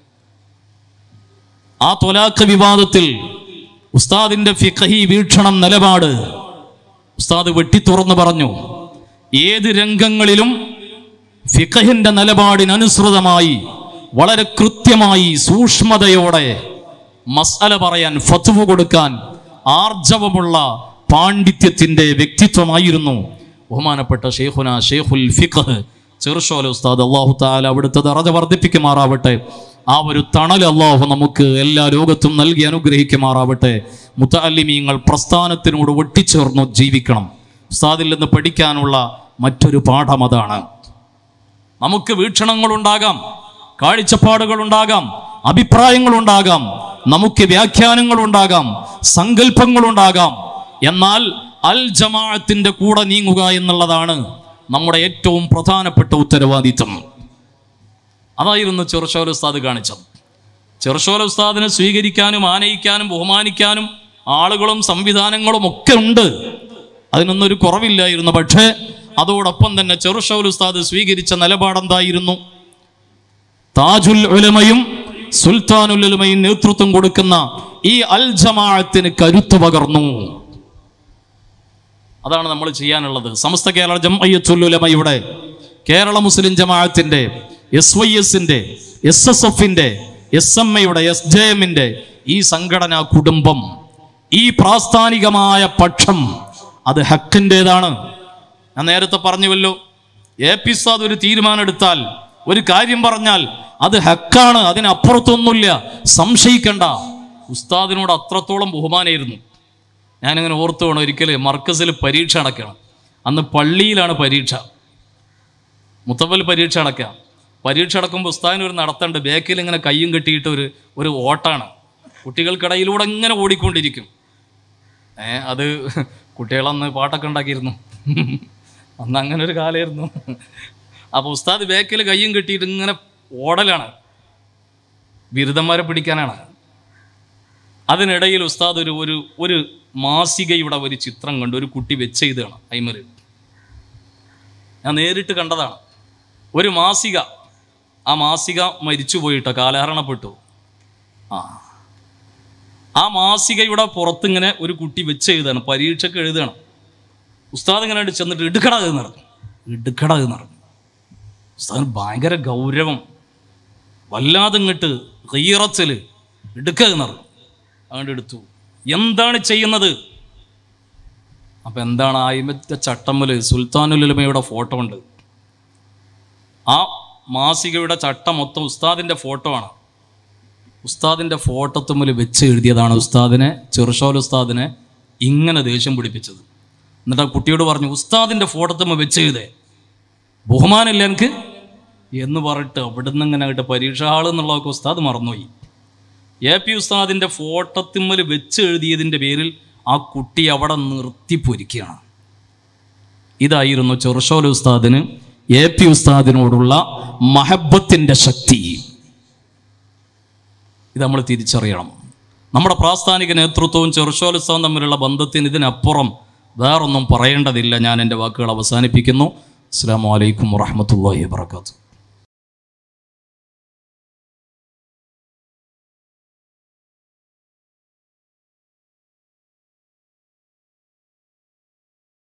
ആ തൊലാഖ് വിവാദത്തിൽ ഉസ്താദിന്റെ ഫിഖഹി വീക്ഷണം നിലപാട് ഉസ്താദ് വെട്ടിത്തുറന്ന് പറഞ്ഞു ഏത് രംഗങ്ങളിലും ഫിഖഹിന്റെ നിലപാടിനനുസൃതമായി വളരെ കൃത്യമായി സൂക്ഷ്മതയോടെ മസാല പറയാൻ ഫത്വ കൊടുക്കാൻ ആർജവമുള്ള പാണ്ഡിത്യത്തിന്റെ വ്യക്തിത്വമായിരുന്നു ബഹുമാനപ്പെട്ട ഷെയ്ഖുന ഷെയ്ഖുൽ ഫിഖ് ചെറുഷോല ഉസ്താദ് അള്ളാഹു താല അവിടുത്തെ ദറജ വർദ്ധിപ്പിക്കുമാറാവട്ടെ ആ ഒരു തണൽ അള്ളാഹു നമുക്ക് എല്ലാ ലോകത്തും നൽകി അനുഗ്രഹിക്കുമാറാവട്ടെ മുത്തല്ലിമീങ്ങൾ പ്രസ്ഥാനത്തിനോട് ഒട്ടിച്ചേർന്നു ജീവിക്കണം ഉസ്താദിൽ നിന്ന് പഠിക്കാനുള്ള മറ്റൊരു പാഠം അതാണ് നമുക്ക് വീക്ഷണങ്ങളുണ്ടാകാം കാഴ്ചപ്പാടുകളുണ്ടാകാം അഭിപ്രായങ്ങളുണ്ടാകാം നമുക്ക് വ്യാഖ്യാനങ്ങളുണ്ടാകാം സങ്കല്പങ്ങളുണ്ടാകാം എന്നാൽ അൽ ജമാഅത്തിന്റെ കൂടെ നീങ്ങുക എന്നുള്ളതാണ് നമ്മുടെ ഏറ്റവും പ്രധാനപ്പെട്ട ഉത്തരവാദിത്തം അതായിരുന്നു ചെറുശോല ഉസ്താദ് കാണിച്ചത് ചെറുശോല ഉസ്താദിനെ സ്വീകരിക്കാനും ആനയിക്കാനും ബഹുമാനിക്കാനും ആളുകളും സംവിധാനങ്ങളും ഒക്കെ ഉണ്ട് അതിനൊന്നും ഒരു കുറവില്ലായിരുന്നു പക്ഷേ അതോടൊപ്പം തന്നെ ചെറുഷോൽ ഉസ്താദ് സ്വീകരിച്ച നിലപാടെന്തായിരുന്നു താജുൽ ഉലമയും സുൽത്താനുൽ ഉലമയും നേതൃത്വം കൊടുക്കുന്ന ഈ അൽ ജമാഅത്തിന് കരുത്ത് പകർന്നു അതാണ് നമ്മൾ ചെയ്യാനുള്ളത് സമസ്ത കേരള ജംഅയ്യത്തുൽ ഉലമയുടെ കേരള മുസ്ലിം ജമാഅത്തിന്റെ എസ് വൈ എസിന്റെ എസ് എസ് എഫിന്റെ എസ് എം എയുടെ എസ് ജെ എമ്മിന്റെ ഈ സംഘടനാ കുടുംബം ഈ പ്രാസ്ഥാനികമായ പക്ഷം അത് ഹക്കിൻ്റെതാണ് ഞാൻ നേരത്തെ പറഞ്ഞുവല്ലോ എ പി സാദ് ഒരു തീരുമാനം എടുത്താൽ ഒരു കാര്യം പറഞ്ഞാൽ അത് ഹക്കാണ് അതിനപ്പുറത്തൊന്നുമില്ല സംശയിക്കണ്ട ഉസ്താദിനോട് അത്രത്തോളം ബഹുമാനമായിരുന്നു ഞാനിങ്ങനെ ഓർത്തു വേണം ഒരിക്കൽ മർക്കസിൽ പരീക്ഷ അടക്കണം അന്ന് പള്ളിയിലാണ് പരീക്ഷ മുത്തപ്പൽ പരീക്ഷ അടക്കാം പരീക്ഷ അടക്കുമ്പോൾ ഉസ്താദിന് ഒരു നടത്തണ്ട് ബാക്കിൽ ഇങ്ങനെ കയ്യും കെട്ടിയിട്ട് ഒരു ഒരു ഓട്ടാണ് കുട്ടികൾക്കിടയിലൂടെ ഇങ്ങനെ ഓടിക്കൊണ്ടിരിക്കും ഏ അത് കുട്ടികളന്ന് പാട്ടൊക്കെ ഉണ്ടാക്കിയിരുന്നു അന്ന് അങ്ങനെ ഒരു കാലമായിരുന്നു അപ്പോൾ ഉസ്താദ് ബാക്കിൽ കയ്യും കെട്ടിയിട്ട് ഇങ്ങനെ ഓടലാണ് ബിരുദന്മാരെ പിടിക്കാനാണ് അതിനിടയിൽ ഉസ്താദ് ഒരു ഒരു ഒരു മാസികയുടെ ഒരു ചിത്രം കണ്ടു ഒരു കുട്ടി വെച്ച് ചെയ്താണ് അയിമര് ഞാൻ നേരിട്ട് കണ്ടതാണ് ഒരു മാസിക ആ മാസിക മരിച്ചു പോയിട്ടോ കാലഹരണപ്പെട്ടു ആ ആ മാസികയുടെ പുറത്തിങ്ങനെ ഒരു കുട്ടി വെച്ച് എഴുതാണ് പരീക്ഷയ്ക്ക് എഴുതുകയാണ് ഉസ്താദ് ഇങ്ങനെ അങ്ങട് ചെന്നിട്ട് ഇടുക്കട എന്ന് പറഞ്ഞു ഇടുക്കട എന്ന് പറഞ്ഞു ഉസ്താദിന് ഭയങ്കര ഗൗരവം വല്ലാതെ ഇങ്ങോട്ട് ഹീറച്ചിൽ ഇടുക്ക എന്ന് പറഞ്ഞു അങ്ങോട്ട് എടുത്തു എന്താണ് ചെയ്യുന്നത് അപ്പം എന്താണ് ആയിമത്തെ ചട്ടമ്മല് സുൽത്താനുലുലമയുടെ ഫോട്ടോ ഉണ്ട് ആ മാസികയുടെ ചട്ടം മൊത്തം ഉസ്താദിൻ്റെ ഫോട്ടോ ആണ് ഉസ്താദിൻ്റെ ഫോട്ടോ തമ്മിൽ വെച്ച് എഴുതിയതാണ് ഉസ്താദിനെ ചെറുഷോൽ ഉസ്താദിനെ ഇങ്ങനെ ദേഷ്യം പിടിപ്പിച്ചത് എന്നിട്ട് ആ കുട്ടിയോട് പറഞ്ഞു ഉസ്താദിൻ്റെ ഫോട്ടോ തമ്മിൽ വെച്ച് എഴുതേ ബഹുമാനമില്ല എനിക്ക് എന്ന് പറഞ്ഞിട്ട് അവിടുന്ന് ഇങ്ങനെ ആയിട്ട് പരീക്ഷ ഹാൾ എന്നുള്ളതൊക്കെ ഉസ്താദ് മറന്നുപോയി എ പി ഉസ്താദിൻ്റെ ഫോട്ടത്തിമ്മൽ വെച്ച് എഴുതിയതിൻ്റെ പേരിൽ ആ കുട്ടി അവിടെ നിർത്തി പൊരിക്കുകയാണ് ഇതായിരുന്നു ചെറുഷോല ഉസ്താദിന് എ പി ഉസ്താദിനോടുള്ള മഹബത്തിൻ്റെ ശക്തി ഇത് നമ്മൾ തിരിച്ചറിയണം നമ്മുടെ പ്രാസ്ഥാനിക നേതൃത്വവും ചെറുഷോല ഉസ്താദും തമ്മിലുള്ള ബന്ധത്തിന് ഇതിനപ്പുറം വേറൊന്നും പറയേണ്ടതില്ല ഞാൻ എൻ്റെ വാക്കുകൾ അവസാനിപ്പിക്കുന്നു അസ്സാം വലൈക്കും വാഹമത്തല്ലാഹി വാത്തു